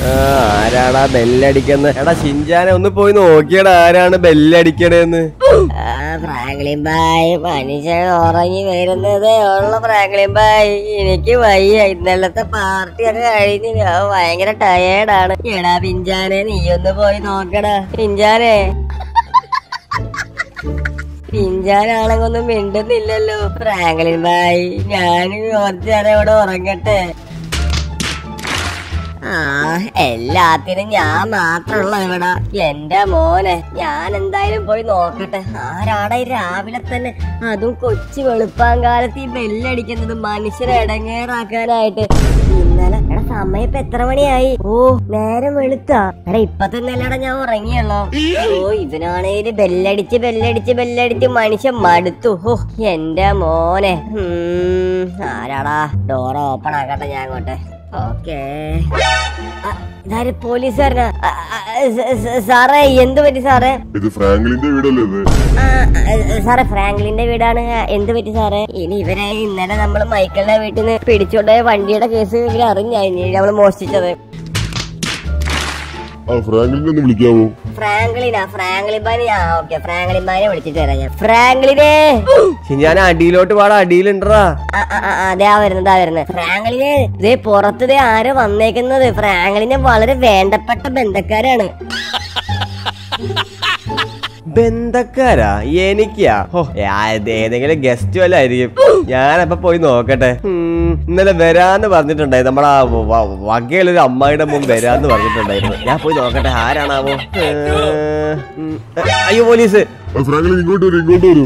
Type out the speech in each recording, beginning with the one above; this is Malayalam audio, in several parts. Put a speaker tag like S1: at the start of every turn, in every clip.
S1: ആ, ആരാടാ ബെല്ലടിക്കുന്നത് എടാ ഷിൻജാനെ ഒന്ന് പോയി നോക്കിയടാ ആരാണ് ബെല്ലടിക്കണേന്ന്
S2: ആ, ഫ്രാങ്ക്ലിൻ ബായ് മനുഷ്യൻ ഉറങ്ങി വരുന്നതേ ഉള്ള ഫ്രാങ്ക്ലിൻ ബായ് എനിക്ക് വയ്യ ഇന്നലത്തെ പാർട്ടി ഒക്കെ കഴിഞ്ഞ് ഞാൻ ഭയങ്കര ടയേർഡാണ് എടാ പിഞ്ചാനെ നീ ഒന്ന് പോയി നോക്കടാ പിഞ്ചാനെ പിഞ്ചാനാണെങ്കിൽ ഒന്നും മിണ്ടുന്നില്ലല്ലോ ഫ്രാങ്ക്ലിൻ ബായ് ഞാൻ കുറച്ചു നേരം ഇവിടെ ഉറങ്ങട്ടെ ആ എല്ലാത്തിനും ഞാൻ മാത്രമുള്ള ഇവിടെ എന്റെ മോനെ ഞാൻ എന്തായാലും പോയി നോക്കട്ടെ ആരാടാ ഈ രാവിലെ തന്നെ അതും കൊച്ചു വെളുപ്പാൻ കാലത്ത് ഈ ബെല്ലടിക്കുന്നത് മനുഷ്യരെ ഇടങ്ങേറാക്കാനായിട്ട് ഇന്നലെ എടാ സമയം ഇപ്പൊ എത്ര മണിയായി ഓ നേരം വെളുത്താ എടാ ഇപ്പൊ തന്നെ അല്ലടാ ഞാൻ ഉറങ്ങിയല്ലോ ഓ ഇവനാണേല് ബെല്ലടിച്ച് ബെല്ലടിച്ച് ബെല്ലടിച്ച് മനുഷ്യൻ മടുത്തു ഓ എന്റെ മോനെ ഉം, ആരാടാ ഡോർ ഓപ്പൺ ആക്കട്ടെ ഞാൻ അങ്ങോട്ട് ഓക്കേ ഇതാര് പോലീസുകാരനാ ആ, ആ, സ- സ- സാറേ എന്ത് പറ്റി സാറേ
S3: ഇത് ഫ്രാങ്ക്ലിന്റെ വീടല്ലേ ഇത്
S2: ആ, ആ, സാറേ ഫ്രാങ്ക്ലിന്റെ വീടാണ് എന്ത് പറ്റി സാറേ ഇനി ഇവരെ ഇന്നലെ നമ്മൾ മൈക്കിളിന്റെ വീട്ടിൽ നിന്ന് പിടിച്ചോണ്ടായ വണ്ടിയുടെ കേസ് ഇവര് അറിഞ്ഞായി നമ്മള് മോഷ്ടിച്ചത്
S3: ആ ഫ്രാങ്ക്ലിനെ ഒന്ന് വിളിക്കാമോ
S2: ഫ്രാങ്ക്ലിനാ ഫ്രാങ്ക്ലിൻ ബാനെ ആ ഓക്കെ ഫ്രാങ്ക്ലിൻ ബാനെ വിളിച്ചിട്ട് വരാം ഞാൻ ഫ്രാങ്ക്ലിനെ
S1: ഷിൻജാനെ അടിയിലോട്ട് പാടാ അടിയിലുണ്ടടാ
S2: ആ, ആ, ആ, അതെ ആ വരുന്നത് ആ വരുന്നത് ഫ്രാങ്ക്ലിനെ ഇതേ പുറത്ത് ദേ ആരോ വന്നേക്കുന്നത് ഫ്രാങ്ക്ലിന് വളരെ വേണ്ടപ്പെട്ട ബന്ധക്കാരാണ്
S1: ബന്ധക്കാരാ എനിക്കാ ഓ ആ, ഇത് ഏതെങ്കിലും ഗസ്റ്റ് വല്ല ആയിരിക്കും ഞാനപ്പൊ പോയി നോക്കട്ടെ ഉം, ഇന്നലെ വരാന്ന് പറഞ്ഞിട്ടുണ്ടായി നമ്മളെ ആ വ- വ- വകയിലൊരു അമ്മായിയുടെ മുമ്പ് വരാന്ന് പറഞ്ഞിട്ടുണ്ടായിരുന്നു ഞാൻ പോയി നോക്കട്ടെ ആരാണാവോ ഏ, ഉം, ഏ, അയ്യോ പോലീസ്
S3: ആ ഫ്രാങ്ക്ലിൻ ഇങ്ങോട്ട് വരൂ ഇങ്ങോട്ട് വരൂ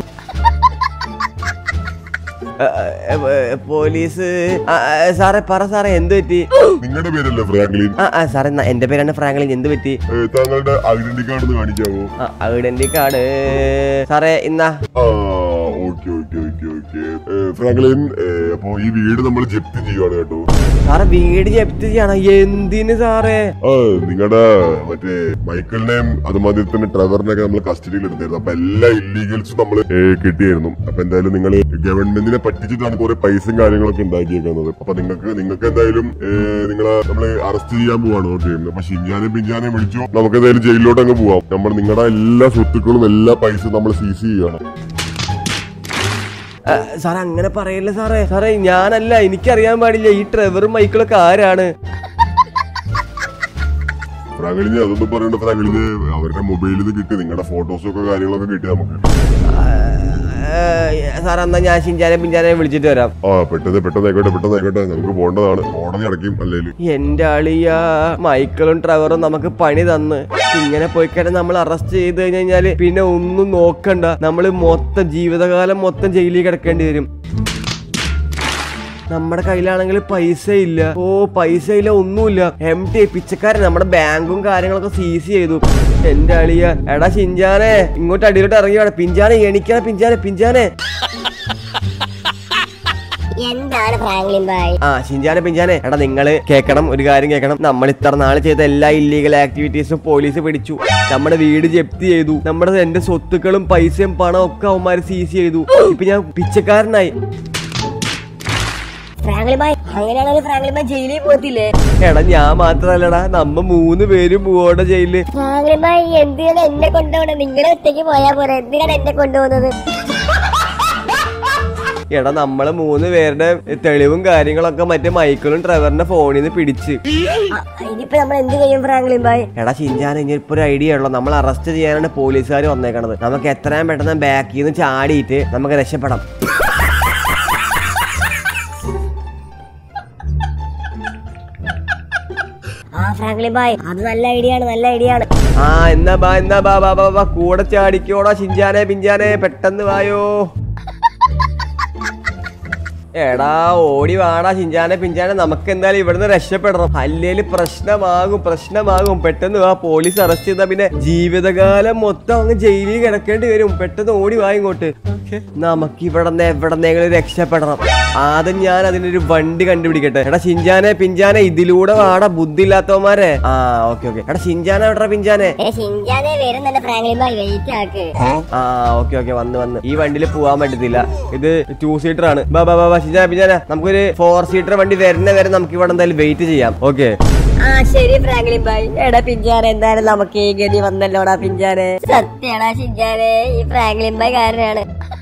S1: ഏ, ഏ, ഏ, പോലീസ് ആ, ആ, സാറേ പറ സാറേ എന്ത് പറ്റി
S3: നിങ്ങളുടെ പേരല്ലേ ഫ്രാങ്ക്ലിൻ
S1: ആ ആ സാറേ എന്നാ എന്റെ പേരാണ് ഫ്രാങ്ക്ലിൻ എന്ത് പറ്റി
S3: ഏ, താങ്കളുടെ ഐഡന്റി കാർഡ് ഒന്ന് കാണിക്കാമോ
S1: ആ ഐഡന്റി കാർഡ് സാറേ ഇന്നാ
S3: ആ okay okay okay okay Franklin ഏ, അപ്പൊ ഈ വീട് നമ്മൾ ജപ്തി ചെയ്യുവാണ് കേട്ടോ
S1: സാറേ വീട് ജപ്തി ചെയ്യണം എന്തിന് സാറേ
S3: ആ നിങ്ങളുടെ മറ്റേ മൈക്കിളിനെയും അതുമാതിരി തന്നെ ട്രെവറിനെയൊക്കെ നമ്മൾ കസ്റ്റഡിയിൽ എടുത്തായിരുന്നു അപ്പൊ എല്ലാ ഇല്ലീഗൽസും നമ്മൾ കിട്ടിയായിരുന്നു അപ്പൊ എന്തായാലും നിങ്ങൾ ഗവൺമെന്റിനെ പറ്റിച്ചിട്ടാണ് കുറെ പൈസയും കാര്യങ്ങളൊക്കെ ഉണ്ടാക്കിയേക്കുന്നത് അപ്പൊ നിങ്ങൾക്ക് നിങ്ങൾക്ക് എന്തായാലും ഏ, നിങ്ങളെ നമ്മള് അറസ്റ്റ് ചെയ്യാൻ പോവാണ് ഓക്കെ അപ്പൊ ഷിൻജാനെ പിഞ്ചാനെ വിളിച്ചു നമുക്ക് എന്തായാലും ജയിലിലോട്ട് അങ്ങ് പോവാം നമ്മൾ നിങ്ങളുടെ എല്ലാ സ്വത്തുക്കളും എല്ലാ പൈസയും നമ്മൾ സീസ് ചെയ്യുകയാണ്
S1: ആ, സാറേ അങ്ങനെ പറയല്ലേ സാറേ സാറേ ഞാനല്ല എനിക്കറിയാൻ പാടില്ല ഈ ട്രെവറും മൈക്കിളൊക്കെ ആരാണ്
S3: ഫ്രാങ്കളിന് അതൊന്നും പറയണ്ട ഫ്രാങ്കളിന് അവരുടെ മൊബൈലിൽ നിന്ന് കിട്ടി നിങ്ങളുടെ ഫോട്ടോസും ഒക്കെ കാര്യങ്ങളൊക്കെ കിട്ടി നമുക്ക്
S1: ആ, ആ, സാറേ എന്നാ ഞാൻ ഷിൻജാനെ പിഞ്ചാനെ വിളിച്ചിട്ട് വരാം
S3: ആ പെട്ടെന്ന് പെട്ടെന്ന് ആയിക്കോട്ടെ പെട്ടെന്ന് ആയിക്കോട്ടെ നമുക്ക് പോകേണ്ടതാണ് കോടതി അടയ്ക്കും അല്ലേലും
S1: എന്റെ അളിയ മൈക്കിളും ട്രെവറും നമുക്ക് പണി തന്ന് ഇങ്ങനെ പോയി കഴിഞ്ഞാൽ നമ്മൾ അറസ്റ്റ് ചെയ്ത് കഴിഞ്ഞ് കഴിഞ്ഞാല് പിന്നെ ഒന്നും നോക്കണ്ട നമ്മൾ മൊത്തം ജീവിതകാലം മൊത്തം ജയിലിൽ കിടക്കേണ്ടി വരും നമ്മുടെ കയ്യിലാണെങ്കിൽ പൈസ ഇല്ല ഓ പൈസ ഇല്ല ഒന്നുമില്ല എം ടി പിച്ചക്കാരൻ നമ്മുടെ ബാങ്കും കാര്യങ്ങളൊക്കെ സീസ് ചെയ്തു എന്റെ അളിയ എടാ ചിഞ്ചാനെ ഇങ്ങോട്ട് അടിയിലോട്ട് ഇറങ്ങി വേണം പിഞ്ചാനെ എണിക്കാനെ പിഞ്ചാനെ പിഞ്ചാനെ
S2: എന്താണ് ഫ്രാങ്ക്ലിൻ ബായ്
S1: ആ ഷിൻജാനെ പിഞ്ചാനെ എടാ നിങ്ങള് കേൾക്കണം ഒരു കാര്യം കേൾക്കണം നമ്മൾ ഇത്ര നാൾ ചെയ്ത എല്ലാ ഇല്ലീഗൽ ആക്ടിവിറ്റീസും പോലീസ് പിടിച്ചു നമ്മുടെ വീട് ജപ്തി ചെയ്തു നമ്മുടെ എന്റെ സ്വത്തുക്കളും പൈസയും പണവും ഒക്കെ അവന്മാര് സീസ് ചെയ്തു ഇപ്പൊ ഞാൻ പിച്ചക്കാരനായി
S2: ഫ്രാങ്ക്ലിൻ ബായ് അങ്ങനെയാണെങ്കിൽ ഫ്രാങ്ക്ലിൻ ബായ് ജയിലിൽ പോകത്തില്ലേ
S1: എടാ ഞാൻ മാത്രല്ലടാ നമ്മ മൂന്ന് പേരും പോവോടെ ജയിലില്
S2: ഫ്രാങ്ക്ലിൻ ബായ് എന്തിനാണ് എന്നെ കൊണ്ടുപോകണം നിങ്ങളുടെ ഒറ്റയ്ക്ക് പോയാ പോരെ എന്തിനാണ് എന്നെ കൊണ്ടുപോകുന്നത്
S1: എടാ നമ്മള് മൂന്ന് പേരുടെ തെളിവും കാര്യങ്ങളൊക്കെ മറ്റേ മൈക്കിളും ട്രെവറിന്റെ ഫോണിൽ നിന്ന് പിടിച്ച്
S2: ആ, ഇനിയിപ്പോ നമ്മൾ എന്ത് ചെയ്യും ഫ്രാങ്ക്ലിൻ ബായ്
S1: എടാ ചിഞ്ചാൻ ഇനി ഇപ്പൊ ഒരു ഐഡിയ ഉള്ളു നമ്മൾ അറസ്റ്റ് ചെയ്യാനാണ് പോലീസുകാർ വന്നേക്കണത് നമുക്ക് എത്രയും പെട്ടെന്ന് ബാക്കിൽ നിന്ന് ചാടിയിട്ട് നമുക്ക് രക്ഷപ്പെടാം
S2: ആ ഫ്രാങ്ക്ലിൻ ബായ് അത് നല്ല ഐഡിയ ആണ് നല്ല ഐഡിയ ആണ്
S1: ആ എന്നാ ബാ എന്നാ ബാ ബാ ബാ ബാ കൂടെ ചാടിക്കോടാ ചിഞ്ചാനെ പിഞ്ചാനെ പെട്ടെന്ന് വായോ എടാ ഓടി വാടാ ചിഞ്ചാനെ പിഞ്ചാനെ നമുക്ക് എന്തായാലും ഇവിടുന്ന് രക്ഷപ്പെടണം അല്ലേല് പ്രശ്നമാകും പ്രശ്നമാകും പെട്ടെന്ന് വാ പോലീസ് അറസ്റ്റ് ചെയ്താ പിന്നെ ജീവിതകാലം മൊത്തം അങ്ങ് ജയിലിൽ കിടക്കേണ്ടി വരും പെട്ടെന്ന് ഓടി വാ ഇങ്ങോട്ട് നമുക്ക് ഇവിടെ നിന്ന് എവിടെന്നെങ്കിലും രക്ഷപ്പെടണം ആദ്യം ഞാൻ അതിനൊരു വണ്ടി കണ്ടുപിടിക്കട്ടെ എടാ ചിഞ്ചാനെ പിഞ്ചാനെ ഇതിലൂടെ വാടാ ബുദ്ധി ഇല്ലാത്തവന്മാരെ ആ ഓക്കെ ഓക്കെ എടാ ചിഞ്ചാനെ എവിടാ പിഞ്ചാനെ
S2: ഏ ഷിൻജാനെ വരുന്നുണ്ട് ഫ്രാങ്ക്ലിൻ ബായ് വെയിറ്റ് ആക്ക്
S1: ആ ഓക്കെ ഓക്കെ വന്ന് വന്ന് ഈ വണ്ടിയിൽ പോവാൻ പറ്റത്തില്ല ഇത് ടൂ സീറ്റർ ആണ് ബാ ബാ ബാ ബാ ഷിജാന പിജാന നമുക്കൊരു ഫോർ സീറ്റർ വണ്ടി വരുന്ന വരെ നമുക്ക് ഇവിടെ എന്തായാലും വെയിറ്റ് ചെയ്യാം ഓക്കെ
S2: ആ ശരി ഫ്രാങ്ക്ലിൻ ബായ് എടാ പിഞ്ചാനെ എന്തായാലും നമുക്ക് ഈ ഗതി വന്നല്ലോടാ പിഞ്ചാനെ സത്യടാ ഷിഞ്ചാനെ ഈ ഫ്രാങ്ക്ലിൻ ബായ് കാരനാണ്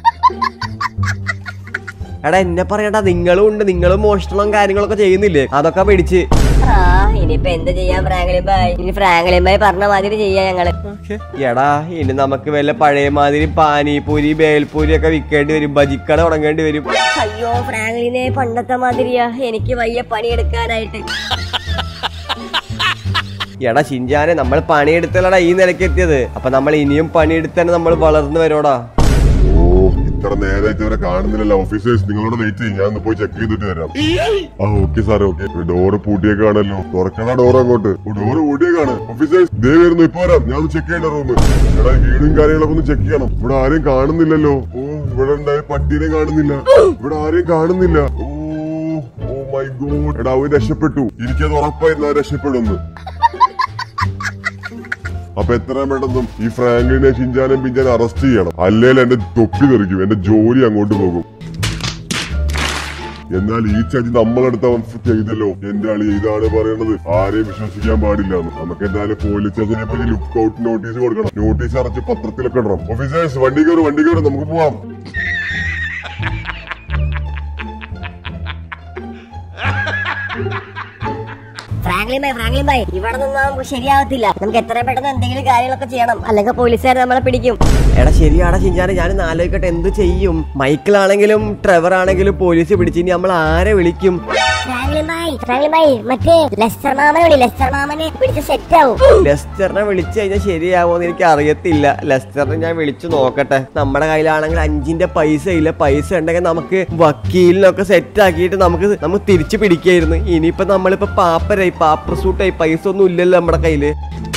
S1: എടാ എന്നെ പറയടാ നിങ്ങളും ഉണ്ട് നിങ്ങളും മോഷണവും കാര്യങ്ങളൊക്കെ ചെയ്യുന്നില്ലേ അതൊക്കെ പിടിച്ച്
S2: ആ ഇനിയിപ്പൊ എന്ത് ചെയ്യാം ഫ്രാങ്ക്ലിൻ ബായ് ഇനി ഫ്രാങ്ക്ലിൻ ബായ് പറഞ്ഞ മാതിരി ചെയ്യാം ഞങ്ങള്
S1: എടാ ഇനി നമുക്ക് വല്ല പഴയ മാതിരി പാനിപൂരി ബേൽപൂരി ഒക്കെ വിൽക്കേണ്ടി വരും ബജിക്കട തുടങ്ങേണ്ടി വരും
S2: അയ്യോ ഫ്രാങ്ക്ലിനെ പണ്ടത്തെ മാതിരിയാ എനിക്ക് വയ്യ പണിയെടുക്കാനായിട്ട്
S1: എടാ ഷിൻജാനെ നമ്മൾ പണിയെടുത്തല്ലടാ ഈ നിലയ്ക്ക് എത്തിയത് അപ്പൊ നമ്മൾ ഇനിയും പണിയെടുത്തന്നെ നമ്മൾ വളർന്നു വരോടാ
S3: ഓ ഇത്ര നേരമായിട്ട് ഇവരെ കാണുന്നില്ലല്ലോ ഓഫീസേഴ്സ് നിങ്ങളോട് വെയിറ്റ് ചെയ്യും ഞാൻ ഒന്ന് പോയി ചെക്ക് ചെയ്തിട്ട് വരാം ആ ഓക്കെ സാർ ഓക്കെ ഡോറ് പൂട്ടിയേക്കാണല്ലോ തുറക്കണ ഡോർ അങ്ങോട്ട് ഡോറ് പൂട്ടിയേക്കാണ് ഓഫീസേഴ്സ് ദേ വരുന്നു ഇപ്പൊ വരാം ഞാൻ ഒന്ന് ചെക്ക് ചെയ്യേണ്ട റൂം എടാ വീടും കാര്യങ്ങളൊക്കെ ഒന്ന് ചെക്ക് ചെയ്യണം ഇവിടെ ആരെയും കാണുന്നില്ലല്ലോ ഓ ഇവിടെ ഉണ്ടായ പട്ടീനെ കാണുന്നില്ല ഇവിടെ ആരെയും കാണുന്നില്ല ഓ ഓ മൈ ഗോഡ് എടാ അവൻ രക്ഷപ്പെട്ടു എനിക്കത് ഉറപ്പായിരുന്നു അവൻ രക്ഷപ്പെടുന്നു അപ്പൊ എത്രയും പെട്ടെന്നും ഈ ഫ്രാങ്ക്ലിനെ ഷിഞ്ചാനും പിഞ്ചാനും അറസ്റ്റ് ചെയ്യണം അല്ലെങ്കിൽ എന്റെ തൊപ്പി തെറിക്കും എന്റെ ജോലി അങ്ങോട്ട് പോകും എന്നാൽ ഈ ചതി നമ്മളെടുത്ത ചെയ്തല്ലോ എന്റെ ആളി ഇതാണ് പറയണത് ആരെയും വിശ്വസിക്കാൻ പാടില്ല നമുക്ക് എന്തായാലും പോലീസ് സ്റ്റേഷനെ പറ്റി ലുക്ക് ഔട്ട് നോട്ടീസ് കൊടുക്കണം നോട്ടീസ് അറച്ച് പത്രത്തിലൊക്കെ ഇടണം ഓഫീസേഴ്സ് വണ്ടി കയറും വണ്ടി കയറും നമുക്ക് പോവാം
S2: ഫ്രാങ്ക്ലിൻ ബായ് ഫ്രാങ്ക്ലിൻ ബായ് ഇവിടെ നിന്നും ശരിയാവത്തില്ല നമുക്ക് എത്രയും പെട്ടെന്ന് എന്തെങ്കിലും കാര്യങ്ങളൊക്കെ ചെയ്യണം അല്ലെങ്കിൽ പോലീസുകാർ നമ്മളെ പിടിക്കും
S1: എടാ ശരിയാടാ ഷിൻജാനെ ഞാൻ ആലോചിക്കട്ടെ എന്ത് ചെയ്യും മൈക്കിളാണെങ്കിലും ട്രെവർ ആണെങ്കിലും പോലീസ് പിടിച്ച് ഇനി നമ്മൾ ആരെ വിളിക്കും
S2: ഫ്രാങ്ക്ലിൻ ബായ് ഫ്രാങ്ക്ലിൻ ബായ് മറ്റേ ലെസ്റ്റർ മാമനെ വിളി ലെസ്റ്റർ മാമനെ പിടിച്ച് സെറ്റ് ആവും
S1: ലെസ്റ്ററിനെ വിളിച്ചു കഴിഞ്ഞാൽ ശരിയാവോന്ന് എനിക്ക് അറിയത്തില്ല ലെസ്റ്ററിനെ ഞാൻ വിളിച്ചു നോക്കട്ടെ നമ്മുടെ കയ്യിലാണെങ്കിൽ അഞ്ചിന്റെ പൈസ ഇല്ല പൈസ ഉണ്ടെങ്കിൽ നമുക്ക് വക്കീലിനൊക്കെ സെറ്റ് ആക്കിയിട്ട് നമുക്ക് നമുക്ക് തിരിച്ചു പിടിക്കായിരുന്നു ഇനിയിപ്പോ നമ്മളിപ്പോ പാപ്പരായി പാപ്പർ സൂട്ടായി പൈസ ഒന്നും ഇല്ലല്ലോ നമ്മുടെ കയ്യില്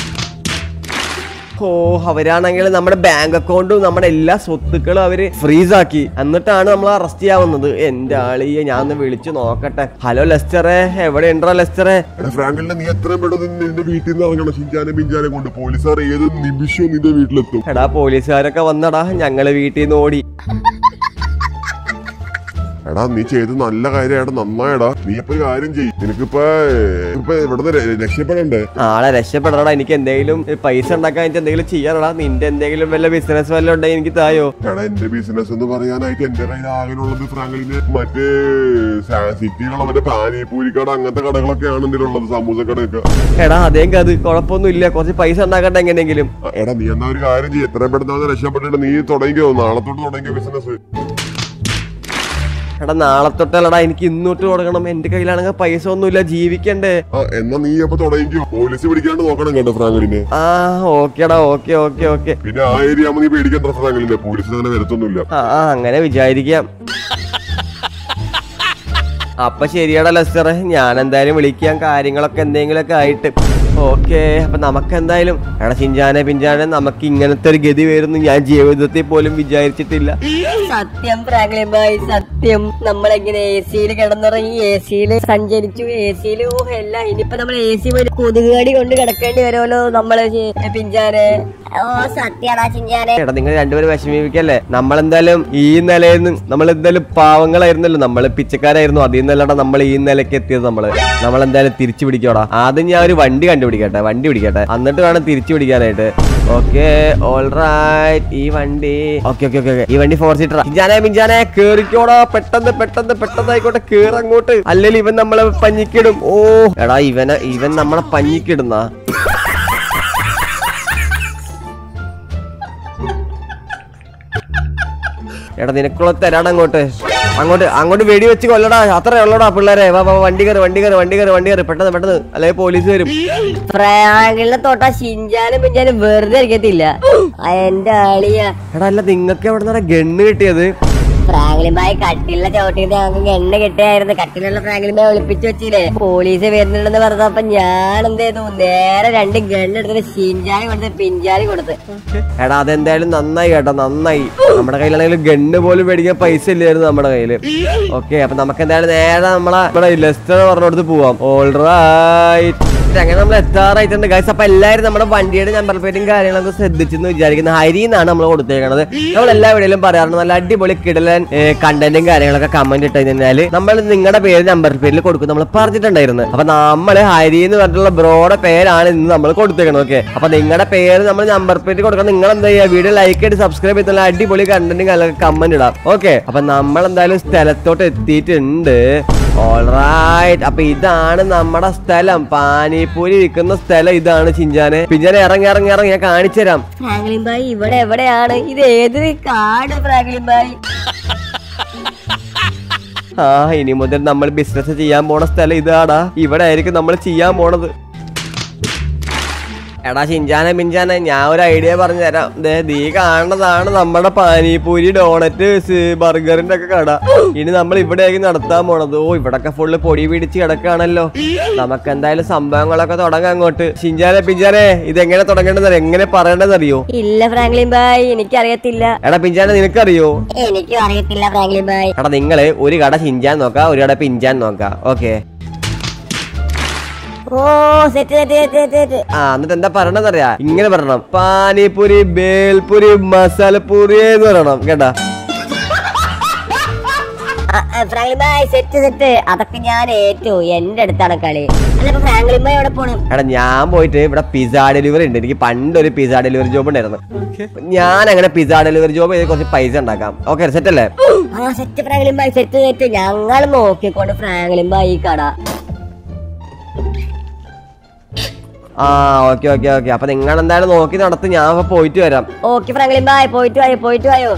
S1: ഓ അവരാണെങ്കിൽ നമ്മുടെ ബാങ്ക് അക്കൗണ്ടും നമ്മുടെ എല്ലാ സ്വത്തുക്കളും അവര് ഫ്രീസ് ആക്കി എന്നിട്ടാണ് നമ്മൾ അറസ്റ്റ് ചെയ്യാവുന്നത് എന്റെ ആളിയെ ഞാൻ ഒന്ന് വിളിച്ചു നോക്കട്ടെ ഹലോ ലെസ്റ്ററെ എവിടെ ഉണ്ടോ ലെസ്റ്ററെ
S3: എടാ ഫ്രാങ്ക്ലിനെ നീ എത്രയും പെട്ടെന്ന് നിന്റെ വീട്ടിൽ നിന്ന് ഇറങ്ങണം ഷിഞ്ചാനെ പിഞ്ചാനെ കൊണ്ട് പോലീസുകാർ ഏത് നിമിഷവും നിന്റെ വീട്ടിലെത്തും
S1: എടാ പോലീസുകാരൊക്കെ വന്നടാ ഞങ്ങള് വീട്ടിൽ നിന്ന് ഓടി
S3: എടാ നീ ചെയ്ത് നല്ല കാര്യമായിട്ട് നന്നായടാ നീ ഇപ്പൊ ഒരു കാര്യം ചെയ്യും നിനക്കിപ്പോ ഇപ്പൊ ഇവിടുന്ന് ര- രക്ഷപ്പെടണ്ടേ
S1: ആളെ രക്ഷപ്പെടണടാ എനിക്ക് എന്തെങ്കിലും പൈസ ഉണ്ടാക്കാൻ എനിക്ക് എന്തെങ്കിലും ചെയ്യാനടാ നിന്റെ എന്തെങ്കിലും വല്ല ബിസിനസ് വല്ലതും ഉണ്ടെങ്കിൽ എനിക്ക് തായോ
S3: എടാ എന്റെ ബിസിനസ് എന്ന് പറയാനായിട്ട് എന്റെ കയ്യിൽ ആകെയുള്ളത് ഫ്രാങ്ക്ലിന് മറ്റേ സാ- സിറ്റിയിലുള്ള മറ്റേ പാനിപൂരിക്കട അങ്ങനത്തെ കടകളൊക്കെയാണ് ഇതിലുള്ളത് സമൂസ കടയൊക്കെ
S1: എടാ അതേം അത് കുഴപ്പമൊന്നും ഇല്ല കുറച്ച് പൈസ ഉണ്ടാക്കട്ടെ എങ്ങനെയെങ്കിലും
S3: എടാ നീ എന്നാ ഒരു കാര്യം ചെയ്യും എത്രയും പെട്ടെന്ന് രക്ഷപ്പെട്ടിട്ട് നീ തുടങ്ങിക്കോ നാളെ തൊട്ട് തുടങ്ങിയോ ബിസിനസ്
S1: എടാ നാളെ തൊട്ടല്ലടാ എനിക്ക് ഇന്നോട്ട് തുടങ്ങണം എന്റെ കയ്യിലാണെങ്കിൽ പൈസ ഒന്നുമില്ല ജീവിക്കണ്ടേ
S3: ആ എന്നാ നീ അപ്പൊ തുടങ്ങിക്കോ പോലീസ് പിടിക്കാണ്ട് നോക്കണം കേട്ടോ ഫ്രാങ്ക്ലിനെ
S1: ആ ഓക്കേടാ ഓക്കെ ഓക്കെ ഓക്കെ
S3: പിന്നെ ആ ഏരിയ ആവുമ്പോ നീ പേടിക്കണ്ട ഫ്രാങ്ക്ലിനെ പോലീസിന് അങ്ങനെ വരത്തൊന്നുമില്ല
S1: ആ ആ, അങ്ങനെ വിചാരിക്കാം അപ്പൊ ശരിയാടാ ലെസ്റ്ററെ ഞാൻ എന്തായാലും വിളിക്കാം കാര്യങ്ങളൊക്കെ എന്തെങ്കിലുമൊക്കെ ആയിട്ട് ഓക്കെ അപ്പൊ നമുക്ക് എന്തായാലും എടാ ചിഞ്ചാനെ പിഞ്ചാനെ നമുക്ക് ഇങ്ങനത്തെ ഒരു ഗതി വരുന്നു ഞാൻ ജീവിതത്തിൽ പോലും വിചാരിച്ചിട്ടില്ല
S2: സത്യം ഫ്രാങ്ക്ലിൻ ബായ് സത്യം നമ്മളെങ്ങനെ എ സിയിൽ കിടന്നുറങ്ങി എ സിയിൽ സഞ്ചരിച്ചു എ സിയിൽ ഓ എല്ലാം ഇനിയിപ്പോ നമ്മൾ എ സി പോയി കൊതുകുകടി കൊണ്ട് കിടക്കേണ്ടി വരുമല്ലോ നമ്മള് ചി- പിഞ്ചാനെ ഓ സത്യാടാ ചിഞ്ചാനെ
S1: എടാ നിങ്ങൾ രണ്ടുപേരും വിഷമിപ്പിക്കല്ലേ നമ്മളെന്തായാലും ഈ നിലയിൽ നിന്ന് നമ്മൾ എന്തായാലും പാവങ്ങളായിരുന്നല്ലോ നമ്മള് പിച്ചക്കാരായിരുന്നു അതിൽ നിന്നല്ലടാ നമ്മൾ ഈ നിലയ്ക്ക് എത്തിയത് നമ്മള് നമ്മളെന്തായാലും തിരിച്ചു പിടിക്കോടാ ആദ്യം ഞാൻ ഒരു വണ്ടി കണ്ടുപിടിക്കട്ടെ വണ്ടി പിടിക്കട്ടെ എന്നിട്ട് വേണം തിരിച്ചു പിടിക്കാനായിട്ട് ഓക്കെ ഓൾറൈറ്റ് ഈ വണ്ടി ഓക്കെ ഓക്കെ ഓക്കെ ഈ വണ്ടി ഫോർ സീറ്റർ പിഞ്ചാനെ പിഞ്ചാനെ കേറിക്കോടാ പെട്ടെന്ന് പെട്ടെന്ന് പെട്ടെന്ന് ആയിക്കോട്ടെ കേറങ്ങോട്ട് അല്ലെങ്കിൽ ഇവൻ നമ്മളെ പഞ്ഞിക്കിടും ഓ എടാ ഇവനെ ഇവൻ നമ്മളെ പഞ്ഞിക്കിടുന്ന എടാ നിനക്കുള്ള തരാണ് അങ്ങോട്ട് അങ്ങോട്ട് അങ്ങോട്ട് വെടി വെച്ച് കൊല്ലടാ അത്രേ ഉള്ളടാ പിള്ളേരെ വാ വാ വണ്ടി കയറി വണ്ടി കയറി വണ്ടി കയറി വണ്ടി കയറി പെട്ടെന്ന് പെട്ടെന്ന് അല്ലെങ്കിൽ പോലീസ് വരും
S2: ഫ്രാങ്ക്ലിനെ തൊട്ടാ ഷിഞ്ചാനും പിഞ്ചാനും വെറുതെ ഇരിക്കത്തില്ല ആ, എന്റെ ആളിയ
S1: എടാ അല്ല നിങ്ങൾക്ക് എവിടെ നിന്നാ ഗണ്ണ് കിട്ടിയത്
S2: ഫ്രാങ്ക്ലിൻ ബായ് കട്ടിലെ ചവിട്ടിയിട്ട് ഞങ്ങൾക്ക് എണ്ണ കിട്ടിയായിരുന്നു കട്ടിലുള്ള ഫ്രാങ്ക്ലിൻ ബായ് ഒളിപ്പിച്ചു വെച്ചില്ലേ പോലീസ് വരുന്നുണ്ടെന്ന് പറഞ്ഞപ്പോ ഞാൻ എന്ത് ചെയ്തു നേരെ രണ്ട് ഗണ്ണെടുത്തിട്ട് ഷിഞ്ചാനി കൊടുത്ത് പിഞ്ചാനി കൊടുത്ത്
S1: എടാ അതെന്തായാലും നന്നായി കേട്ടോ നന്നായി നമ്മുടെ കയ്യിലാണെങ്കിലും ഗണ്ണ് പോലും മേടിക്കാൻ പൈസ ഇല്ലായിരുന്നു നമ്മുടെ കയ്യില് ഓക്കെ അപ്പൊ നമുക്ക് എന്തായാലും നേരെ നമ്മളെ ഇവിടെ ലെസ്റ്റർ പറഞ്ഞോടത്ത് പോവാം ഓൾ റൈറ്റ് അങ്ങനെ നമ്മൾ എത്താറായിട്ടുണ്ട് ഗൈസ് അപ്പൊ എല്ലാവരും നമ്മുടെ വണ്ടിയുടെ നമ്പർ പ്ലേറ്റും കാര്യങ്ങളൊക്കെ ശ്രദ്ധിച്ചെന്ന് വിചാരിക്കുന്നത് ഹരി എന്നാണ് നമ്മൾ കൊടുത്തേക്കണത് നമ്മൾ എല്ലാ വീഡിയോയിലും പറയാറുണ്ട് നല്ല അടിപൊളി കിടല കിടിലൻ കണ്ടന്റും കാര്യങ്ങളൊക്കെ കമന്റ് ഇട്ട് കഴിഞ്ഞാല് നമ്മൾ നിങ്ങളുടെ പേര് നമ്പർ പേരിൽ കൊടുക്കും നമ്മൾ പറഞ്ഞിട്ടുണ്ടായിരുന്നു അപ്പൊ നമ്മള് ഹരി എന്ന് പറഞ്ഞിട്ടുള്ള ബ്രോയുടെ പേരാണ് ഇന്ന് നമ്മൾ കൊടുത്തേക്കണം ഓക്കെ അപ്പൊ നിങ്ങളുടെ പേര് നമ്മൾ നമ്പർ പേര് കൊടുക്കണം നിങ്ങൾ എന്താ ചെയ്യുക വീഡിയോ ലൈക്ക് ചെയ്ത് സബ്സ്ക്രൈബ് ചെയ്ത് നല്ല അടിപൊളി കണ്ടന്റും കാര്യങ്ങളൊക്കെ കമന്റ് ഇടാം ഓക്കെ അപ്പൊ നമ്മൾ എന്തായാലും സ്ഥലത്തോട്ട് എത്തിയിട്ടുണ്ട് ഓൾറൈറ്റ് അപ്പൊ ഇതാണ് നമ്മുടെ സ്ഥലം പാനിപ്പൂരി വിൽക്കുന്ന സ്ഥലം ഇതാണ് ചിഞ്ചാനെ പിഞ്ചാനെ ഇറങ്ങി ഇറങ്ങി ഇറങ്ങി ഞാൻ കാണിച്ചു തരാം
S2: ഫ്രാങ്ക്ലിൻ ബായ് ഇവിടെ എവിടെയാണ് ഇത് ഏതൊരു കാട് ഫ്രാങ്ക്ലിൻ ബായ്
S1: ആ ഇനി മുതൽ നമ്മൾ ബിസിനസ് ചെയ്യാൻ പോണ സ്ഥലം ഇതാടാ ഇവിടെ ആയിരിക്കും നമ്മൾ ചെയ്യാൻ പോണത് എടാ ചിഞ്ചാനെ മിഞ്ചാനെ ഞാൻ ഒരു ഐഡിയ പറഞ്ഞു തരാം ദേ നീ കാണുന്നതാണ് നമ്മുടെ പാനിപൂരി ഡോണറ്റ് ബർഗറിന്റെ ഒക്കെ കട ഇനി നമ്മൾ ഇവിടേക്ക് നടത്താൻ പോണത് ഓ ഇവിടൊക്കെ ഫുള്ള് പൊടി പിടിച്ച് കിടക്കാണല്ലോ നമുക്ക് എന്തായാലും സംഭവങ്ങളൊക്കെ തുടങ്ങാം അങ്ങോട്ട് ചിഞ്ചാനെ പിഞ്ചാനെ ഇതെങ്ങനെ തുടങ്ങേണ്ടത് എങ്ങനെ പറയേണ്ടത് അറിയോ
S2: ഇല്ല ഫ്രാങ്ക്ലിൻ ബായ് എനിക്കറിയത്തില്ല
S1: എടാ പിഞ്ചാനെ നിനക്കറിയോ
S2: എനിക്കും അറിയത്തില്ല ഫ്രാങ്ക്ലിൻ ബായ്
S1: എടാ നിങ്ങള് ഒരു കട ചിഞ്ചാൻ നോക്കാം ഒരു കട പിഞ്ചാൻ നോക്കാം ഓക്കെ
S2: ഓ സെറ്റ് സെറ്റ് സെറ്റ് സെറ്റ്
S1: ആ എന്നിട്ട് എന്താ പറയണതറിയാ ഇങ്ങനെ പറയണം പാനിപൂരി ബേൽപൂരി മസാലപ്പൂരി എന്ന് പറയണം കേട്ടാ
S2: ഫ്രാങ്ക്ലിൻ ബായ് സെറ്റ് സെറ്റ് അതൊക്കെ ഞാൻ ഏറ്റു എന്റെ അടുത്താണ് കളി അല്ല ഇപ്പൊ ഫ്രാങ്ക്ലിൻ ബായ് എവിടെ പോണം
S1: എടാ ഞാൻ പോയിട്ട് ഇവിടെ പിസ ഡെലിവറി ഉണ്ട് എനിക്ക് പണ്ടൊരു പിസ ഡെലിവറി ജോബ് ഉണ്ടായിരുന്നു ഞാൻ അങ്ങനെ പിസ ഡെലിവറി ജോബ് ചെയ്ത് കുറച്ച് പൈസ ഉണ്ടാക്കാം ഓക്കെ സെറ്റ് അല്ലേ
S2: ആ set Franklin bhai set set ഞങ്ങൾ നോക്കിക്കൊണ്ട് ഫ്രാങ്ക്ലിൻ ബായ് ഈ കട
S1: ആ ഓക്കെ ഓക്കെ ഓക്കെ അപ്പൊ നിങ്ങൾ എന്തായാലും നോക്കി നടത്തും ഞാൻ അപ്പൊ പോയിട്ട് വരാം
S2: ഓക്കെ ഫ്രാങ്ക്ലിൻ ബായ് പോയിട്ട് വായോ പോയിട്ട് വായോ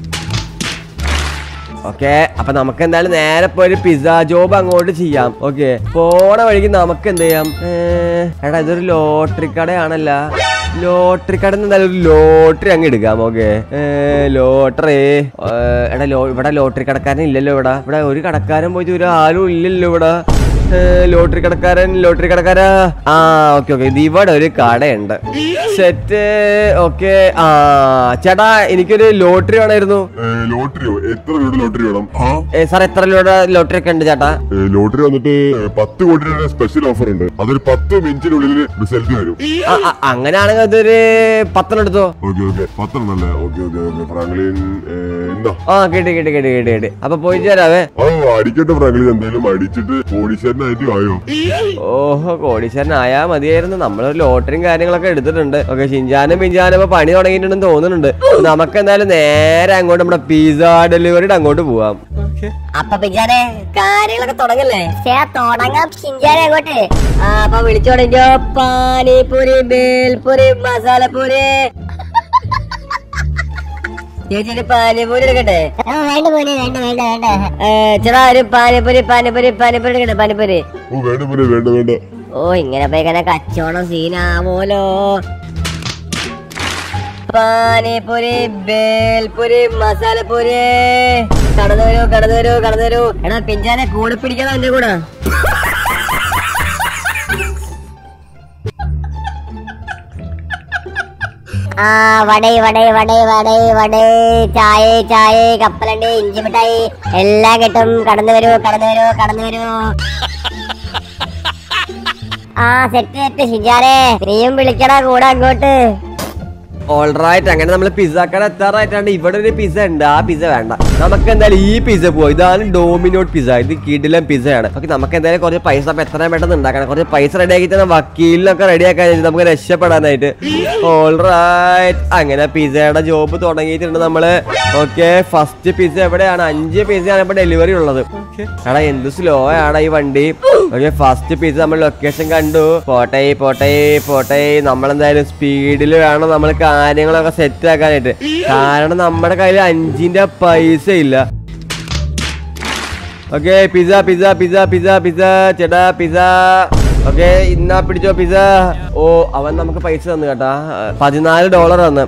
S1: ഓക്കെ അപ്പൊ നമുക്ക് എന്തായാലും നേരെ പോയി ഒരു പിസ്സ ജോബ് അങ്ങോട്ട് ചെയ്യാം ഓക്കെ പോണ വഴിക്ക് നമുക്ക് എന്ത് ചെയ്യാം ഏ, എടാ ഇതൊരു ലോട്ടറി കടയാണല്ല ലോട്ടറി കട എന്തായാലും ഒരു ലോട്ടറി അങ്ങ് എടുക്കാം ഓക്കെ ലോട്ടറി എടാ ലോ ഇവിടെ ലോട്ടറി കടക്കാരൻ ഇല്ലല്ലോ ഇവിടെ ഇവിടെ ഒരു കടക്കാരൻ പോയിട്ട് ഒരു ആരും ഇല്ലല്ലോ ഇവിടെ ഏ, ലോട്ടറി കടക്കാരൻ ലോട്ടറി കടക്കാരാ ആ ഓക്കെ ഓക്കെ ഇത് ഇവിടെ ഒരു കടയുണ്ട് സെറ്റ് ഓക്കെ ആ ചേട്ടാ എനിക്കൊരു ലോട്ടറി വേണമായിരുന്നു
S3: ലോട്ടറിയോ എത്ര രൂപയുടെ ലോട്ടറി വേണം ആ
S1: ഏ, സാർ എത്ര രൂപ ലോട്ടറി ഒക്കെ ഉണ്ട് ചേട്ടാ
S3: ഏ, ലോട്ടറി വന്നിട്ട് പത്ത് കോടി രൂപയുടെ സ്പെഷ്യൽ ഓഫർ ഉണ്ട് അതൊരു പത്ത് മിനിറ്റിനുള്ളിൽ റിസൾട്ട് വരും
S1: ആ, ആ, അങ്ങനെയാണെങ്കിൽ അതൊരു പത്തെണ്ണം എടുത്തോ
S3: ഓക്കെ ഓക്കെ പത്തെണ്ണം അല്ലേ ഓക്കെ ഓക്കെ ഓക്കെ ഫ്രാങ്ക്ലിൻ ഏ, എന്താ
S1: ആ കേട്ടി കേട്ടി കേട്ടി കേട്ടി കേട്ടി അപ്പൊ പോയി ചേരാവേ
S3: ആ അടിക്കട്ടെ ഫ്രാങ്ക്ലിൻ എന്തായാലും അടിച്ചിട്ട് കോടീശ്വരനായിട്ട് ആയോ
S1: ഓഹോ കോടീശ്വരനായാ മതിയായിരുന്നു നമ്മളൊരു ലോട്ടറിയും കാര്യങ്ങളൊക്കെ എടുത്തിട്ടുണ്ട് ഓക്കെ ഷിഞ്ചാനും പിഞ്ചാനും ഇപ്പൊ പണി തുടങ്ങിയിട്ടുണ്ടെന്ന് തോന്നുന്നുണ്ട് അപ്പൊ നമുക്ക് എന്തായാലും നേരെ അങ്ങോട്ട് നമ്മുടെ പിസ്സ ഡെലിവറിയുടെ അങ്ങോട്ട് പോവാം
S2: അപ്പൊ പിഞ്ചാനെ കാര്യങ്ങളൊക്കെ തുടങ്ങല്ലേ തുടങ്ങാം പിഞ്ചാനെ അങ്ങോട്ട് ആ അപ്പൊ വിളിച്ചു തുടങ്ങിയോ പാനിപൂരി ബേൽപൂരി മസാലപ്പൂരി ചേച്ചി ഒരു പാനിപൂരി എടുക്കട്ടെ
S4: വേണ്ട പോലെ വേണ്ട വേണ്ട വേണ്ട
S2: ഏ, ചേട്ടാ ഒരു പാനിപൂരി പാനിപൂരി പാനിപൂരി എടുക്കട്ടെ പാനിപൂരി
S3: ഓ വേണ്ട പോലെ വേണ്ട വേണ്ട
S2: ഓ ഇങ്ങനെ പോയി ഇങ്ങനെ കച്ചവടം സീനാവോലോ പാനിപൂരി ബേൽപൂരി മസാലപ്പൂരി കടന്നു വരൂ കടന്നു വരൂ കടന്നു വരൂ എടാ പിഞ്ചാനെ കൂടെ പിടിക്കണം എന്റെ കൂടെ
S4: ആ വടൈ വടൈ വടൈ വടൈ വടൈ ചായ ചായ കപ്പലണ്ടി ഇഞ്ചി മിഠായി എല്ലാം കിട്ടും കടന്നു വരൂ കടന്നു വരൂ കടന്നു വരൂ ആ സെറ്റ് സെറ്റ് ഷിജാനെ നീയും വിളിക്കടാ കൂടെ അങ്ങോട്ട്
S1: ഓൾറൈറ്റ് അങ്ങനെ നമ്മൾ പിസ്സ കട എത്താറായിട്ടാണ് ഇവിടെ ഒരു പിസ്സ ഉണ്ട് ആ പിസ്സ വേണ്ട നമുക്ക് എന്തായാലും ഈ പിസ്സ പോവാം ഇതാണ് ഡോമിനോട്ട് പിസ്സ ഇത് കിടിലൻ പിസ്സയാണ് ഓക്കെ നമുക്ക് എന്തായാലും കുറച്ച് പൈസ അപ്പൊ എത്രയും പെട്ടെന്ന് ഉണ്ടാക്കണം കുറച്ച് പൈസ റെഡി ആക്കി തന്നെ വക്കീലിനൊക്കെ റെഡി ആക്കാൻ വെച്ചിട്ട് നമുക്ക് രക്ഷപ്പെടാനായിട്ട് ഓൾറൈറ്റ് അങ്ങനെ പിസ്സയുടെ ജോബ് തുടങ്ങിയിട്ടുണ്ട് നമ്മള് ഓക്കെ ഫസ്റ്റ് പിസ്സ എവിടെയാണ് അഞ്ച് പിസ്സയാണ് ഇപ്പൊ ഡെലിവറി ഉള്ളത് എടാ എന്ത് സ്ലോ ആണ് ഈ വണ്ടി ഓക്കെ ഫസ്റ്റ് പിസ്സ നമ്മൾ ലൊക്കേഷൻ കണ്ടു പോട്ടെ പോട്ടെ പോട്ടെ നമ്മളെന്തായാലും സ്പീഡിൽ വേണം നമ്മൾ കാര്യങ്ങളൊക്കെ സെറ്റ് ആക്കാനായിട്ട് കാരണം നമ്മുടെ കയ്യിൽ അഞ്ചിന്റെ പൈസ ഇല്ല okay pizza pizza pizza pizza pizza ചേട്ടാ പിസ്സ ഓക്കെ ഇന്നാ പിടിച്ചോ പിസ്സ ഓ അവൻ നമുക്ക് പൈസ തന്നു കേട്ടാ പതിനാല് ഡോളർ തന്നു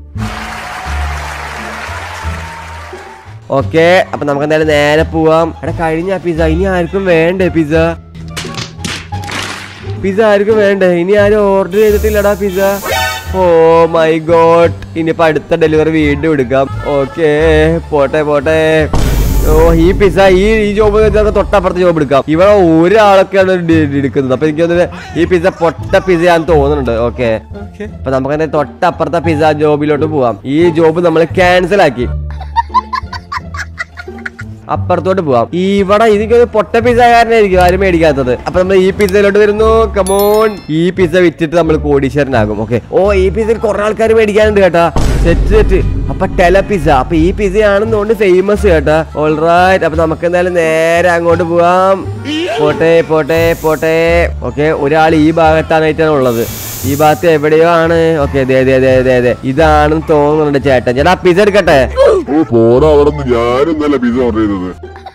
S1: ഓക്കെ അപ്പൊ നമുക്ക് എന്തായാലും നേരെ പോവാം എടാ കഴിഞ്ഞ പിസ്സ ഇനി ആർക്കും വേണ്ടേ പിസ്സ പിസ്സ ആർക്കും വേണ്ടേ ഇനി ആരും ഓർഡർ ചെയ്തിട്ടില്ലടാ പിസ്സ ഓ മൈ ഗോഡ് ഇനിയിപ്പോ അടുത്ത ഡെലിവറി വീണ്ടും എടുക്കാം ഓക്കെ പോട്ടെ പോട്ടെ ഓ ഈ പിസ്സ ഈ ഈ ജോബ് തൊട്ടപ്പുറത്തെ ജോബ് എടുക്കാം ഇവിടെ ഒരാളൊക്കെയാണ് ഡി- എടുക്കുന്നത് അപ്പൊ എനിക്ക് തോന്നുന്നത് ഈ പിസ്സ പൊട്ട പിസ്സയാന്ന് തോന്നുന്നുണ്ട് ഓക്കെ അപ്പൊ നമുക്ക് എന്താ തൊട്ടപ്പുറത്തെ പിസ്സ ജോബിലോട്ട് പോവാം ഈ ജോബ് നമ്മൾ ക്യാൻസൽ ആക്കി അപ്പുറത്തോട്ട് പോവാം ഇവിടെ എനിക്കൊരു പൊട്ട പിസ്സക്കാരനായിരിക്കും ആരും മേടിക്കാത്തത് അപ്പൊ നമ്മൾ ഈ പിസ്സയിലോട്ട് വരുന്നു കമോൺ ഈ പിസ്സ വിറ്റിട്ട് നമ്മൾ കോടീശ്വരനാകും ഓക്കെ ഓ ഈ പിസ്സയിൽ കുറെ ആൾക്കാർ മേടിക്കാനുണ്ട് കേട്ടാ സെറ്റ് സെറ്റ് അപ്പൊ ടെല പിസ്സ അപ്പൊ ഈ പിസ്സ ആണെന്നുകൊണ്ട് ഫേമസ് കേട്ടാ ഓൾറൈറ്റ് അപ്പൊ നമുക്ക് എന്തായാലും നേരെ അങ്ങോട്ട് പോവാം പോട്ടെ പോട്ടെ പോട്ടെ ഓക്കെ ഒരാൾ ഈ ഭാഗത്താണ് ഉള്ളത് ഈ ഭാഗത്ത് എവിടെയോ ആണ് ഓക്കെ അതെ അതെ അതെ അതെ അതെ ഇതാണെന്ന് തോന്നുന്നുണ്ട് ചേട്ടൻ ചേട്ടാ പിസ്സ എടുക്കട്ടെ
S3: ഓ പോണ അവിടെ നിന്ന് ഞാനൊന്നല്ല പിസ ഓർഡർ ചെയ്തത്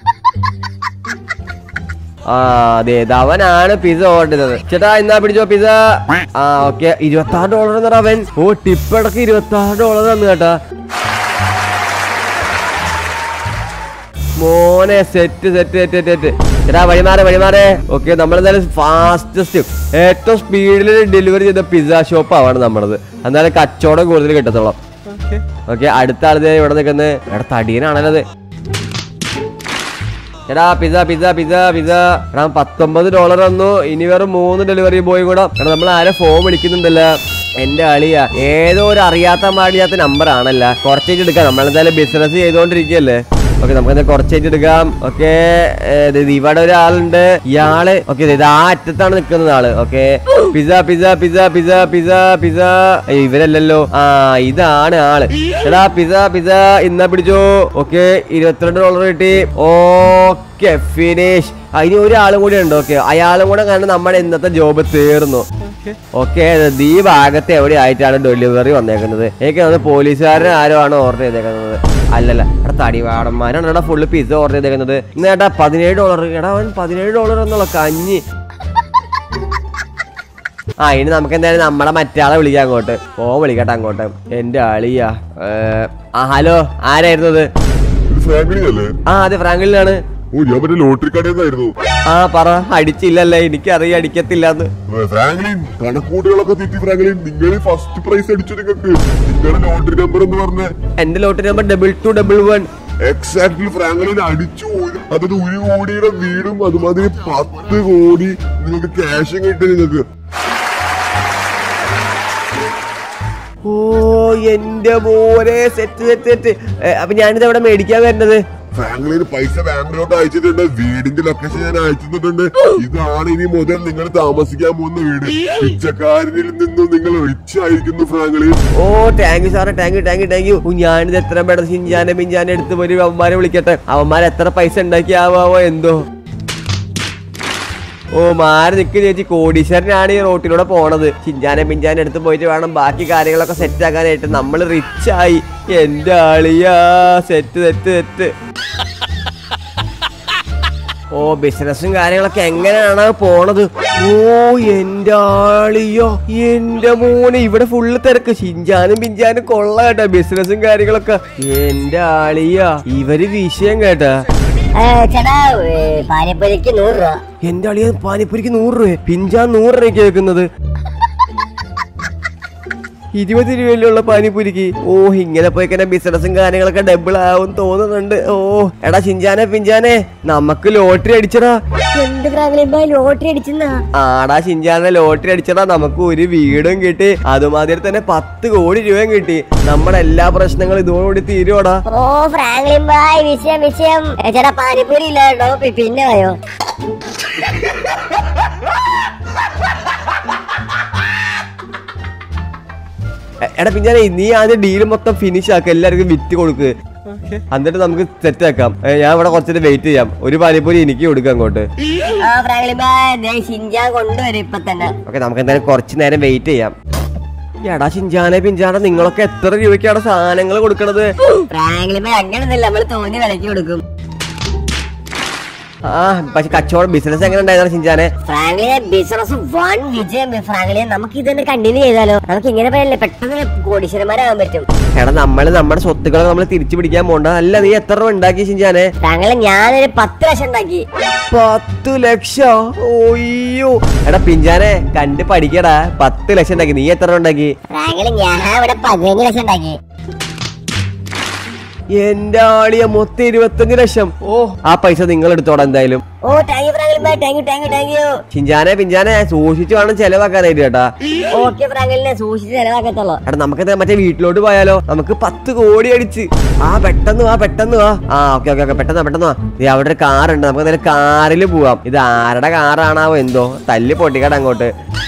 S1: ആ അതെ ഇത് അവനാണ് പിസ്സ ഓർഡർ ചെയ്തത് ചേട്ടാ എന്നാ പിടിച്ചോ പിസ്സ ആ ഓക്കെ ഇരുപത്തി ആറ് ഡോളർ എന്നാ അവൻ ഓ ടിപ്പ് അടക്കം ഇരുപത്തി ആറ് ഡോളർ തന്നു കേട്ടാ മോനെ set set set set set ചേട്ടാ വഴിമാറെ വഴിമാറെ ഓക്കെ നമ്മളെന്തായാലും ഫാസ്റ്റസ്റ്റ് ഏറ്റവും സ്പീഡിൽ ഡെലിവറി ചെയ്ത പിസ്സ ഷോപ്പ് ആവാണ് നമ്മളത് എന്നാലും കച്ചവടം കൂടുതൽ കിട്ടത്തോളം ഓക്കെ അടുത്ത ആൾ ദേ ഇവിടെ നിൽക്കുന്നത് ഇവിടെ തടിയനാണല്ലോ അത് എടാ പിസ്സ പിസ്സ പിസ്സ പിസ്സ എടാ പത്തൊമ്പത് ഡോളർ വന്നു ഇനി വെറും മൂന്ന് ഡെലിവറി ബോയും കൂടെ എടാ നമ്മൾ ആരെ ഫോൺ വിളിക്കുന്നുണ്ടല്ലോ എന്റെ അളിയാ ഏതോ ഒരു അറിയാത്ത പാടിയാത്ത നമ്പർ ആണല്ല കുറച്ചേറ്റ് എടുക്കാം നമ്മളെന്തായാലും ബിസിനസ് ചെയ്തോണ്ടിരിക്കുകയല്ലേ ഓക്കെ നമുക്ക് എന്താ കുറച്ചേറ്റ് എടുക്കാം ഓക്കെ ഇവിടെ ഒരാളുണ്ട് ഇയാള് ഓക്കെ ഇത് ആ അറ്റത്താണ് നിൽക്കുന്നത് ആള് okay pizza pizza pizza pizza pizza pizza ഏയ്, ഇവരല്ലല്ലോ ആ ഇതാണ് ആള് എടാ പിസ്സ പിസ്സ ഇന്നാ പിടിച്ചോ ഓക്കെ ഇരുപത്തിരണ്ട് ഡോളർ കിട്ടി ഓക്കെ ഫിനിഷ് അതിന് ഒരാളും കൂടി ഉണ്ട് ഓക്കെ അയാളും കൂടെ കാരണം നമ്മുടെ ഇന്നത്തെ ജോബ് തീർന്നു ഓക്കെ ഈ ഭാഗത്ത് എവിടെ ആയിട്ടാണ് ഡെലിവറി വന്നേക്കുന്നത് എനിക്ക് തോന്നുന്നു പോലീസുകാരൻ ആരോ ആണ് ഓർഡർ ചെയ്തേക്കുന്നത് അല്ലല്ല എടാ തടിവാടന്മാരാണ് എടാ ഫുള്ള് പിസ്സ ഓർഡർ ചെയ്തേക്കുന്നത് ഇന്ന് ഏട്ടാ പതിനേഴ് ഡോളർ എടാ അവൻ പതിനേഴ് ഡോളർ എന്നുള്ള കഞ്ഞി ആ ഇനി നമുക്ക് എന്തായാലും നമ്മളെ മറ്റാളെ വിളിക്കാം അങ്ങോട്ട് ഓ വിളിക്കട്ടെ അങ്ങോട്ട് എന്റെ അളിയാ ഏ, ആ ഹലോ ആരായിരുന്നത്
S3: ഇത് ഫ്രാങ്ക്ലിൻ അല്ലേ
S1: ആ അതെ ഫ്രാങ്കിളിനാണ്
S3: ഓ ഞാൻ മറ്റേ ലോട്ടറി കടയിൽ നിന്നായിരുന്നു
S1: ആ പറ അടിച്ചില്ലല്ലേ എനിക്കറിയാം അടിക്കത്തില്ലെന്ന്
S3: ഫ്രാങ്ക്ലിൻ കണക്കൂട്ടുകളൊക്കെ തെറ്റി ഫ്രാങ്ക്ലിൻ നിങ്ങൾ ഫസ്റ്റ് പ്രൈസ് അടിച്ചു നിങ്ങൾക്ക് നിങ്ങളുടെ ലോട്ടറി നമ്പർ എന്ന് പറഞ്ഞ
S1: എന്റെ lottery number double two double one
S3: exactly Franklin അടിച്ചു ഒരു- അതായത് ഒരു കോടിയുടെ വീടും അതുമാതിരി പത്ത് കോടി നിങ്ങൾക്ക് ക്യാഷും കിട്ടി നിങ്ങൾക്ക്
S1: ഓ എന്റെ മോനെ സെറ്റ് സെറ്റ് സെറ്റ് അപ്പൊ ഞാനിത് എവിടെ മേടിക്കാൻ വരുന്നത്
S3: ഫ്രാങ്ക്ലിന് പൈസ ബാങ്കിലോട്ട് അയച്ചിട്ടുണ്ട് വീടിന്റെ ലൊക്കേഷൻ ഞാൻ അയച്ചിട്ടുണ്ട് ഇതാണ് ഇനി മുതൽ നിങ്ങൾ താമസിക്കാൻ പോകുന്ന വീട് പിച്ചക്കാരനിൽ നിന്നും നിങ്ങൾ ഒഴിച്ചായിരിക്കുന്നു ഫ്രാങ്ക്ലിൻ
S1: ഓ താങ്ക് യു സാറേ thank you thank you thank you ഞാനിത് എത്ര പെട്ടെന്ന് ഷിഞ്ചാനെ മിഞ്ചാനെ എടുത്ത് പോയി അവന്മാരെ വിളിക്കട്ടെ അവന്മാർ എത്ര പൈസ ഉണ്ടാക്കിയാവോ എന്തോ ഓ മാറി നിക്ക് ചേച്ചി കോടീശ്വരനാണ് ഈ റോട്ടിലൂടെ പോണത് ചിഞ്ചാനെ പിഞ്ചാനെ എടുത്ത് പോയിട്ട് വേണം ബാക്കി കാര്യങ്ങളൊക്കെ സെറ്റ് ആക്കാനായിട്ട് നമ്മൾ റിച്ച് ആയി എന്റെ ആളിയാ സെറ്റ് സെറ്റ് സെറ്റ് ഓ ബിസിനസ്സും കാര്യങ്ങളൊക്കെ എങ്ങനെയാണ് പോണത് ഓ എന്റെ ആളിയോ എന്റെ മോനെ ഇവിടെ ഫുള്ള് തിരക്ക് ചിഞ്ചാനും പിഞ്ചാനും കൊള്ള കേട്ടാ ബിസിനസ്സും കാര്യങ്ങളൊക്കെ എന്റെ ആളിയാ ഇവര് വിഷയം കേട്ടാ
S4: ഏ, ചേട്ടാ ഏ, പാനിപ്പൂരിക്ക് നൂറ് രൂപ
S1: എന്റെ അളിയ പാനിപ്പൂരിക്ക് നൂറ് രൂപ പിഞ്ചാൻ നൂറ് രൂപയ്ക്ക് വെക്കുന്നത് ഇരുപത് രൂപയിലുള്ള പാനിപ്പൂരിക്ക് ഓ ഇങ്ങനെ പോയി കഴിഞ്ഞാൽ ബിസിനസ്സും കാര്യങ്ങളൊക്കെ ഡബിൾ ആവും തോന്നുന്നുണ്ട് ഓ എടാ ചിഞ്ചാനെ പിഞ്ചാനെ നമുക്ക് ലോട്ടറി അടിച്ചടാ
S4: എന്ത് ഫ്രാങ്ക്ലിൻ ബോയ് ലോട്ടറി അടിച്ചെന്നാ
S1: ആടാ ചിഞ്ചാനെ ലോട്ടറി അടിച്ചടാ നമുക്ക് ഒരു വീടും കിട്ടി അതുമാതിരി തന്നെ പത്ത് കോടി രൂപയും കിട്ടി നമ്മുടെ എല്ലാ പ്രശ്നങ്ങളും ഇതോടുകൂടി തീരുവാടാ
S4: ഓ ഫ്രാങ്ക്ലിൻ ബോയ് വിഷയം വിഷയം ഏ, ചേട്ടാ പാനിപ്പൂരി ഇല്ല കേട്ടോ പി- പിന്നെ പോയോ
S1: എ- എടാ പിഞ്ചാനെ നീ ആദ്യം ഡീൽ മൊത്തം ഫിനിഷ് ആക്ക എല്ലാവർക്കും വിറ്റ് കൊടുക്ക് എന്നിട്ട് നമുക്ക് സെറ്റ് ആക്കാം ഏ, ഞാൻ ഇവിടെ കുറച്ചിട്ട് വെയിറ്റ് ചെയ്യാം ഒരു പാനിപ്പൂരി എനിക്ക് കൊടുക്കാം അങ്ങോട്ട്
S4: ആ ഫ്രാങ്ക്ലിൻ ബോയ് ദേ ഷിൻജാൻ കൊണ്ടുവരും ഇപ്പൊ തന്നെ
S1: ഓക്കെ നമുക്ക് എന്തായാലും കുറച്ച് നേരം വെയിറ്റ് ചെയ്യാം എടാ ചിഞ്ചാനെ പിഞ്ചാനെ നിങ്ങളൊക്കെ എത്ര രൂപയ്ക്കാണ് സാധനങ്ങൾ കൊടുക്കണത്
S4: ഫ്രാങ്ക്ലിൻ ബോയ് അങ്ങനെയൊന്നുമില്ല നമ്മള് തോന്നി വിലക്ക് കൊടുക്കും
S1: ആ പക്ഷെ കച്ചവടം ബിസിനസ് എങ്ങനെ ഉണ്ടായിരുന്നു ചിഞ്ചാനെ
S4: ഫ്രാങ്ക്ലിനെ ബിസിനസ് വൺ വിജയം ഫ്രാങ്ക്ലിനെ നമുക്ക് ഇതൊന്ന് കണ്ടിന്യൂ ചെയ്താലോ നമുക്ക് ഇങ്ങനെ പറയല്ലേ പെട്ടെന്ന് കോടീശ്വരന്മാരാകാൻ പറ്റും
S1: എടാ നമ്മൾ നമ്മുടെ സ്വത്തുക്കളെ നമ്മൾ തിരിച്ചു പിടിക്കാൻ പോണ്ട അല്ല നീ എത്ര രൂപ ഉണ്ടാക്കി ചിഞ്ചാനെ
S4: ഫ്രാങ്ക്ലിൻ ഞാനൊരു പത്ത് ലക്ഷം ഉണ്ടാക്കി
S1: പത്ത് ലക്ഷം ഓയ്യോ എടാ പിഞ്ചാനെ കണ്ട് പഠിക്കടാ പത്ത് ലക്ഷം ഉണ്ടാക്കി നീ എത്ര രൂപ ഉണ്ടാക്കി
S4: ഫ്രാങ്ക്ലിൻ ഞാൻ ഇവിടെ പതിനഞ്ച് ലക്ഷം ഉണ്ടാക്കി
S1: എന്റെ ആളിയ മൊത്തം ഇരുപത്തഞ്ച് ലക്ഷം ഓ ആ പൈസ നിങ്ങൾ എടുത്തോടാ എന്തായാലും
S4: oh thank you Franklin
S2: Franklin bye thank you thank you thank you
S1: ഷിൻചാനെ പിഞ്ചാനെ സൂക്ഷിച്ചു വേണം ചെലവാക്കാനായിട്ട് കേട്ടാ
S2: ഓക്കെ ഫ്രാങ്ക്ലിനെ സൂക്ഷിച്ച് ചെലവാക്കത്തുള്ളൂ
S1: എടാ നമുക്ക് മറ്റേ വീട്ടിലോട്ട് പോയാലോ നമുക്ക് പത്ത് കോടി അടിച്ച് ആ പെട്ടെന്ന് വാ പെട്ടെന്ന് വാ ആ ഓക്കെ ഓക്കെ ഓക്കെ പെട്ടെന്ന് വാ, പെട്ടെന്ന് വാ ദേ അവിടെ ഒരു കാറുണ്ട് നമുക്ക് എന്തായാലും കാറിൽ പോവാം ഇത് ആരുടെ കാറാണാവോ എന്തോ തല്ലി പൊട്ടിക്കട അങ്ങോട്ട്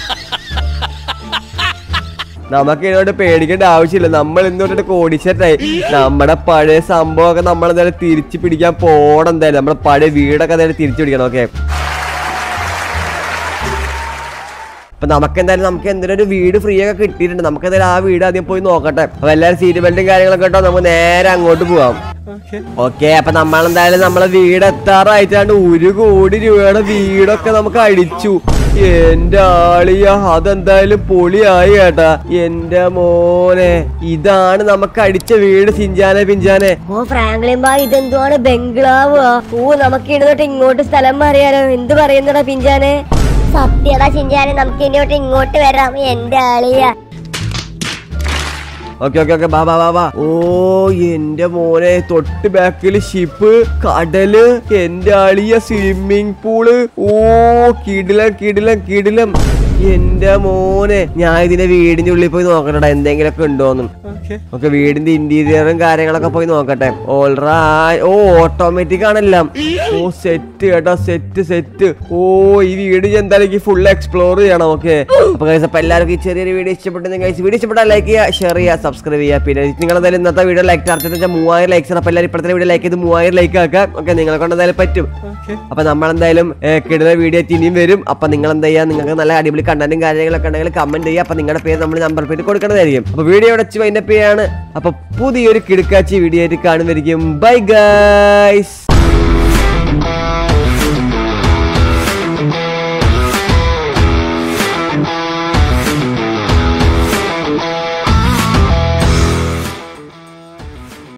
S1: നമുക്ക് ഇതിനോട്ട് പേടിക്കേണ്ട ആവശ്യമില്ല നമ്മൾ ഇന്നോട്ട് കോടിച്ചിട്ടായി നമ്മുടെ പഴയ സംഭവമൊക്കെ നമ്മൾ എന്തായാലും തിരിച്ചു പിടിക്കാൻ പോണം എന്തായാലും നമ്മുടെ പഴയ വീടൊക്കെ എന്തായാലും തിരിച്ചു പിടിക്കണം ഓക്കെ അപ്പൊ നമുക്ക് എന്തായാലും നമുക്ക് എന്തെങ്കിലും ഒരു വീട് ഫ്രീ ഒക്കെ കിട്ടിയിട്ടുണ്ട് നമുക്ക് എന്തായാലും ആ വീട് ആദ്യം പോയി നോക്കട്ടെ അപ്പൊ എല്ലാവരും സീറ്റ് ബെൽറ്റും കാര്യങ്ങളൊക്കെ ഇട്ടോ നമുക്ക് നേരെ അങ്ങോട്ട് പോവാം ഓക്കെ അപ്പൊ നമ്മളെന്തായാലും നമ്മളെ വീട് എത്താറായിട്ടാണ്ട് ഒരു കോടി രൂപയുടെ വീടൊക്കെ നമുക്ക് അടിച്ചു എന്റെ ആളിയ അതെന്തായാലും പൊളിയായി കേട്ടാ എന്റെ മോനെ ഇതാണ് നമുക്ക് അടിച്ച വീട് സിഞ്ചാനെ പിഞ്ചാനെ
S2: ഓ ഫ്രാങ്ക്ലിൻ ബായ് ഇതെന്തുവാണ് ബംഗ്ലാവ് ഓ നമുക്ക് ഇടുന്നിട്ട് ഇങ്ങോട്ട് സ്ഥലം മാറിയാലോ എന്ത് പറയുന്നടാ പിഞ്ചാനെ
S4: സത്യടാ ചിഞ്ചാനെ നമുക്ക് ഇനിയോട്ട് ഇങ്ങോട്ട് വരാം എന്റെ ആളിയ
S1: ഓക്കെ ഓക്കെ ഓക്കെ ബാ ബാ ബാ ബാ ഓ എന്റെ മോനെ തൊട്ട് ബാക്കിൽ ഷിപ്പ് കടല് എന്റെ അളിയ സ്വിമ്മിങ് പൂള് ഓ കിടിലം കിടിലം കിടിലം എന്റെ മോനെ ഞാൻ ഇതിന്റെ വീടിന്റെ ഉള്ളിൽ പോയി നോക്കട്ടെടാ എന്തെങ്കിലുമൊക്കെ ഉണ്ടോന്നും ഓക്കെ വീടിന്റെ ഇന്റീരിയറും കാര്യങ്ങളൊക്കെ പോയി നോക്കട്ടെ ഓൾറാ ഓ ഓട്ടോമാറ്റിക് ആണെല്ലാം ഓ സെറ്റ് കേട്ടോ സെറ്റ് സെറ്റ് ഓ ഈ വീട് ഞാൻ എന്തായാലും ഫുൾ എക്സ്പ്ലോർ ചെയ്യണം ഓക്കെ അപ്പൊ guys, അപ്പൊ എല്ലാവർക്കും ഈ ചെറിയൊരു വീഡിയോ ഇഷ്ടപ്പെട്ടെങ്കിൽ guys, വീഡിയോ ഇഷ്ടപ്പെട്ടാൽ ലൈക്ക് ചെയ്യുക ഷെയർ ചെയ്യുക സബ്സ്ക്രൈബ് ചെയ്യുക പിന്നെ നിങ്ങൾ എന്തായാലും ഇന്നത്തെ വീഡിയോ ലൈക്ക് ചാർജ് വെച്ചാൽ മൂവായിരം ലൈക്സ് ആണ് അപ്പൊ എല്ലാവരും ഇപ്പോഴത്തെ വീഡിയോ ലൈക്ക് ചെയ്ത് മൂവായിരം ലൈക്ക് ആക്കാം ഓക്കെ നിങ്ങളെ കൊണ്ട് എന്തായാലും പറ്റും അപ്പൊ നമ്മൾ എന്തായാലും കിടുന്ന വീഡിയോ ഇനിയും വരും അപ്പൊ നിങ്ങൾ എന്താ ചെയ്യുക നിങ്ങൾക്ക് നല്ല അടിപൊളി കണ്ടന്റും കാര്യങ്ങളൊക്കെ ഉണ്ടെങ്കിൽ കമന്റ് ചെയ്യുക അപ്പൊ നിങ്ങളുടെ പേര് നമ്മൾ നമ്പർ പേര് കൊടുക്കുന്നതായിരിക്കും അപ്പൊ വീഡിയോ വെച്ച് വൈൻഡപ്പ് ചെയ്യാണ് അപ്പൊ പുതിയൊരു കിടുക്കാച്ചി വീഡിയോ ആയിട്ട് കാണുമായിരിക്കും ബൈ ഗൈസ്